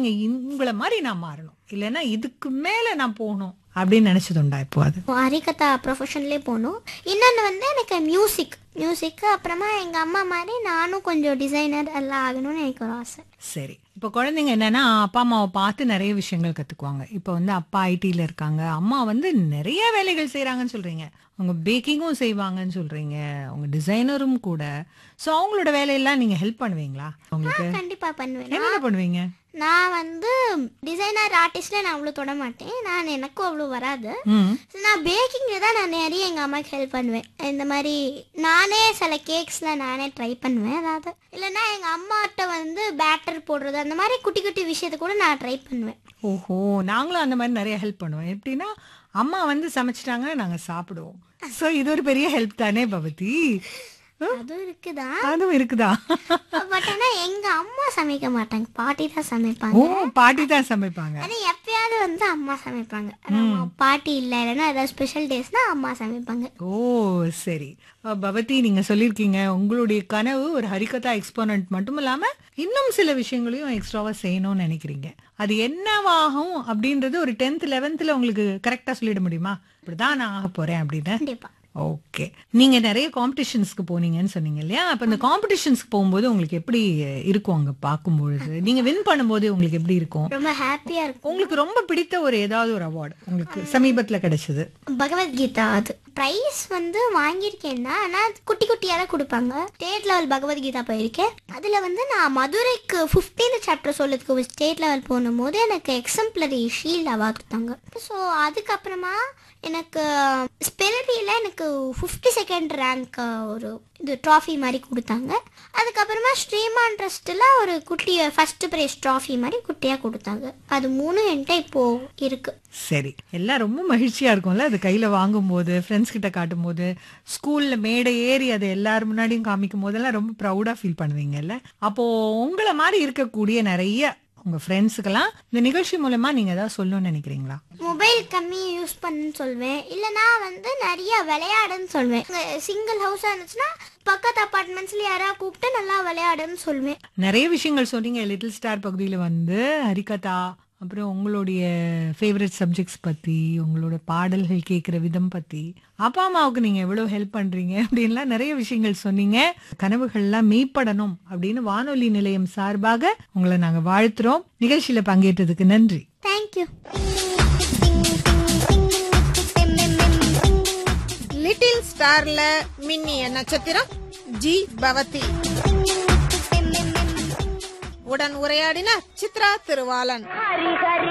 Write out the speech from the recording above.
நீங்க உங்களை மாதிரி நான் மாறணும் இல்லைன்னா இதுக்கு மேல நான் போகணும் அப்படின்னு நினைச்சதுண்டா இப்போ அது ஹரிகதா ப்ரொஃபஷன்லேயே போகணும் இன்னொன்று வந்து எனக்கு மியூசிக் மியூசிக்கு அப்புறமா எங்கள் அம்மா மாதிரி நானும் கொஞ்சம் டிசைனர் எல்லாம் ஆகணும்னு எனக்கு ஒரு ஆசை சரி இப்போ குழந்தைங்க என்னன்னா அப்பா அம்மாவை பார்த்து நிறைய விஷயங்கள் கத்துக்குவாங்க இப்போ வந்து அப்பா ஐடில இருக்காங்க அம்மா வந்து நிறைய வேலைகள் செய்றாங்கன்னு சொல்றீங்க அவங்க பேக்கிங்கும் செய்வாங்கன்னு சொல்றீங்க அவங்க டிசைனரும் கூட ஸோ அவங்களோட வேலையெல்லாம் நீங்க ஹெல்ப் பண்ணுவீங்களா உங்களுக்கு கண்டிப்பாக பண்ணுவேன் என்னென்ன பண்ணுவீங்க நான் வந்து டிசைனர் ஆர்டிஸ்ட்ல நான் அவ்வளோ தொட மாட்டேன் நான் எனக்கும் அவ்வளோ வராது ம் So, நான் பேக்கிங்கில் தான் நான் நிறைய எங்கள் அம்மாவுக்கு ஹெல்ப் பண்ணுவேன் இந்த மாதிரி நானே சில கேக்ஸ்லாம் நானே ட்ரை பண்ணுவேன் அதாவது இல்லைன்னா எங்கள் அம்மாட்ட வந்து பேட்டர் போடுறது அந்த மாதிரி குட்டி குட்டி விஷயத்தை கூட நான் ட்ரை பண்ணுவேன் ஓஹோ நாங்களும் அந்த மாதிரி நிறைய ஹெல்ப் பண்ணுவோம் எப்படின்னா அம்மா வந்து சமைச்சிட்டாங்க நாங்க சாப்பிடுவோம் ஸோ இது ஒரு பெரிய ஹெல்ப் தானே பவதி அதுவும் இருக்குதான் அதுவும் இருக்குதா பட் ஆனால் எங்கள் அம்மா சமைக்க மாட்டாங்க பாட்டி தான் ஓ சமைப்பாங்க பாட்டி தான் சமைப்பாங்க ஆனால் எப்பயாவது வந்து அம்மா சமைப்பாங்க ஆனா, பாட்டி இல்லை இல்லைன்னா ஏதாவது ஸ்பெஷல் டேஸ்னா அம்மா சமைப்பாங்க ஓ சரி அஹ், பவதி நீங்க சொல்லியிருக்கீங்க உங்களுடைய கனவு ஒரு ஹரிகதா எக்ஸ்போனன்ட் மட்டும் இல்லாம இன்னும் சில விஷயங்களையும் எக்ஸ்ட்ராவா செய்யணும்னு நினைக்கிறீங்க அது என்னவாகும் அப்படின்றது ஒரு டென்த் லெவன்த்ல உங்களுக்கு கரெக்டா சொல்லிட முடியுமா இப்படிதான் நான் ஆக போறேன் அப்படின்னு கண்டிப்பாக ஓகே நீங்க நிறைய காம்படிஷன்ஸ்க்கு போனீங்கன்னு சொன்னீங்க இல்லையா அப்ப இந்த காம்படிஷன்ஸ்க்கு போகும்போது உங்களுக்கு எப்படி இருக்கும் அங்க பார்க்கும்பொழுது நீங்க வின் பண்ணும்போது உங்களுக்கு எப்படி இருக்கும் ரொம்ப ஹாப்பியாக இருக்கும் உங்களுக்கு ரொம்ப பிடித்த ஒரு ஏதாவது ஒரு அவார்டு உங்களுக்கு சமீபத்துல கிடைச்சது பகவத்கீதா அது ப்ரைஸ் வந்து வாங்கியிருக்கேன் தான் ஆனால் குட்டி குட்டியாக தான் கொடுப்பாங்க ஸ்டேட் லெவல் பகவத்கீதா போயிருக்கேன் அதில் வந்து நான் மதுரைக்கு ஃபிஃப்டீன்த் சாப்டர் சொல்லதுக்கு ஸ்டேட் லெவல் போகும்போது எனக்கு எக்ஸம்ப்ளரி ஷீல்ட் அவார்ட் கொடுத்தாங்க ஸோ அதுக்கப்புறமா எனக்கு ஸ்பெல்வியில் எனக்கு ஃபிஃப்டி செகண்ட் ரேங்க் ஒரு இது ட்ராஃபி மாதிரி கொடுத்தாங்க அதுக்கப்புறமா ஸ்ரீமான் ட்ரஸ்ட்டில் ஒரு குட்டி ஃபர்ஸ்ட் ப்ரைஸ் ட்ராஃபி மாதிரி குட்டியாக கொடுத்தாங்க அது மூணு என்கிட்ட இப்போது இருக்குது சரி எல்லாம் ரொம்ப மகிழ்ச்சியா இருக்கும்ல அது கையில வாங்கும்போது ஃப்ரெண்ட்ஸ் கிட்ட காட்டும் போது ஸ்கூல்ல மேடை ஏறி அதை எல்லாரும் முன்னாடியும் காமிக்கும் போதெல்லாம் ரொம்ப ப்ரௌடா ஃபீல் பண்ணுவீங்கல்ல அப்போ உங்களை மாதிரி இருக்கக்கூடிய நிறைய உங்க ஃப்ரெண்ட்ஸுக்கெல்லாம் இந்த நிகழ்ச்சி மூலமா நீங்க ஏதாவது சொல்லணும்னு நினைக்கிறீங்களா மொபைல் கம்மி யூஸ் பண்ணுன்னு சொல்வேன் இல்லைனா வந்து நிறைய விளையாடுன்னு சொல்வேன் சிங்கிள் ஹவுஸாக இருந்துச்சுன்னா பக்கத்து அப்பார்ட்மெண்ட்ஸ்ல யாராவது கூப்பிட்டு நல்லா விளையாடுன்னு சொல்வேன் நிறைய விஷயங்கள் சொன்னீங்க லிட்டில் ஸ்டார் பகுதியில் வந்து ஹரிகதா அப்புறம் உங்களுடைய ஃபேவரட் சப்ஜெக்ட்ஸ் பற்றி உங்களோட பாடல்கள் கேட்குற விதம் பற்றி அப்பா அம்மாவுக்கு நீங்கள் எவ்வளோ ஹெல்ப் பண்ணுறீங்க அப்படின்லாம் நிறைய விஷயங்கள் சொன்னீங்க கனவுகள்லாம் மெய்ப்படணும் அப்படின்னு வானொலி நிலையம் சார்பாக உங்களை நாங்கள் வாழ்த்துறோம் நிகழ்ச்சியில் பங்கேற்றதுக்கு நன்றி தேங்க்யூ லிட்டில் ஸ்டார்ல மின்னிய நட்சத்திரம் ஜி பவதி உடன் உரையாடினார் சித்ரா திருவாளன்